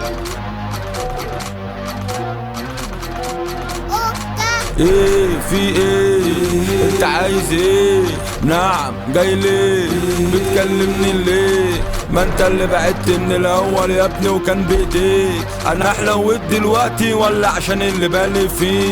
ايه في ايه انت عايز ايه نعم جاي ليه بتكلمني ليه ما انت اللي بعدت من الاول يا ابني وكان بايديك انا احلوت دلوقتي ولا عشان اللي بالي فيه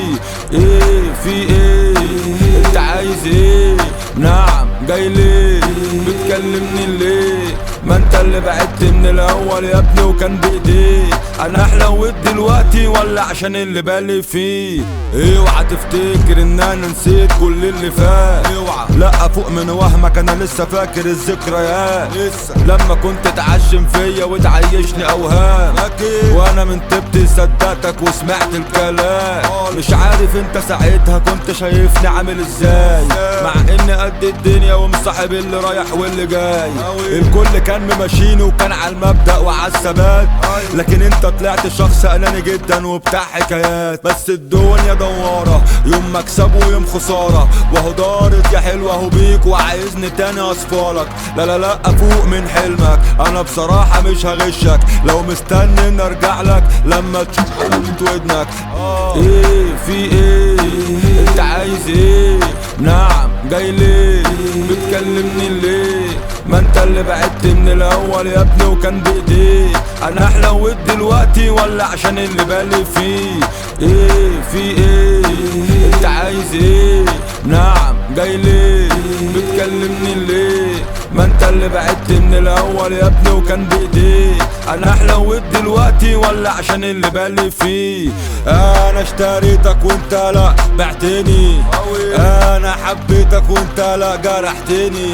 ايه في ايه انت عايز ايه نعم جاي ليه بتكلمني ليه ما انت اللي بعدت من الاول يا ابني وكان بايديك انا احلوت دلوقتي ولا عشان اللي بالي فيه اوعى تفتكر ان انا نسيت كل اللي فات اوعى لا فوق من وهمك انا لسه فاكر الذكريات لسه لما كنت تعشم فيا وتعيشني اوهام وانا من تبتي صدقتك وسمعت الكلام مش عارف انت ساعتها كنت شايفني عامل ازاي مع اني قد الدنيا ومصاحب اللي رايح واللي جاي الكل كان مماشيني وكان على المبدأ وعلى الثبات لكن انت طلعت شخص اناني جدا وبتاع حكايات بس الدنيا دوارة يوم مكسب ويوم خسارة وهو دارت يا حلوة اهو بيك وعايزني تاني اصفالك لا لا لا افوق من حلمك انا بصراحة مش هغشك لو مستني ان ارجع لك لما تشوف حلمة ودنك ايه في ايه انت عايز ايه نعم جاي ليه بتكلمني ليه ما انت اللي بعدت من الاول يا ابني وكان بايديك انا احلوت دلوقتي ولا عشان اللي بالي فيه ايه في ايه انت عايز ايه نعم جاي ليه بتكلمني ليه ما انت اللي بعدت من الاول يا ابني وكان بايديك انا احلوت دلوقتي ولا عشان اللي بالي فيه انا اشتريتك وانت لا بعتني انا حبيتك وانت لا جرحتني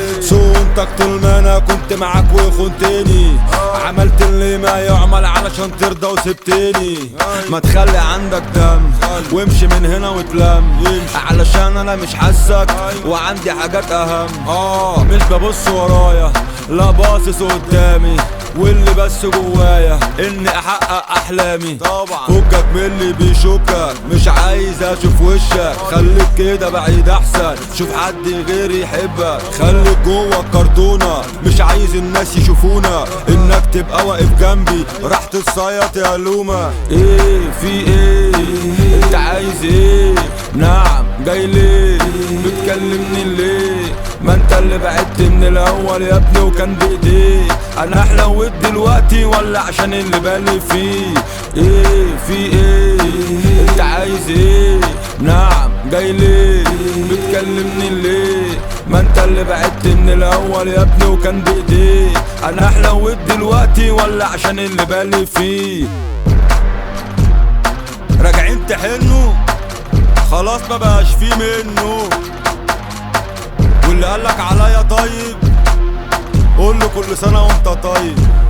صونتك طول ما انا كنت معاك وخنتني عملت اللي ما يعمل علشان ترضى وسبتني ما تخلي عندك دم وامشي من هنا وتلم علشان انا مش حاسك وعندي حاجات اهم اه مش ببص ورايا لا باصص قدامي واللي بس جوايا اني احقق احلامي طبعا فكك من اللي بيشكك مش عايز اشوف وشك خليك كده بعيد احسن شوف حد غيري يحبك خليك جوه الكرتونه مش عايز الناس يشوفونا انك تبقى واقف جنبي راح تصيط يا لومه ايه في ايه انت عايز ايه نعم جاي ليه بتكلمني ليه ما انت اللي بعدت من الاول يا ابني وكان بايديك انا احلوت دلوقتي ولا عشان اللي بالي فيه ايه في ايه انت عايز ايه نعم جاي ليه بتكلمني ليه ما انت اللي بعدت من الاول يا ابني وكان بايديك انا احلوت دلوقتي ولا عشان اللي بالي فيه راجعين تحنوا خلاص ما بقاش فيه منه واللي قالك عليا طيب قول له كل سنه وانت طيب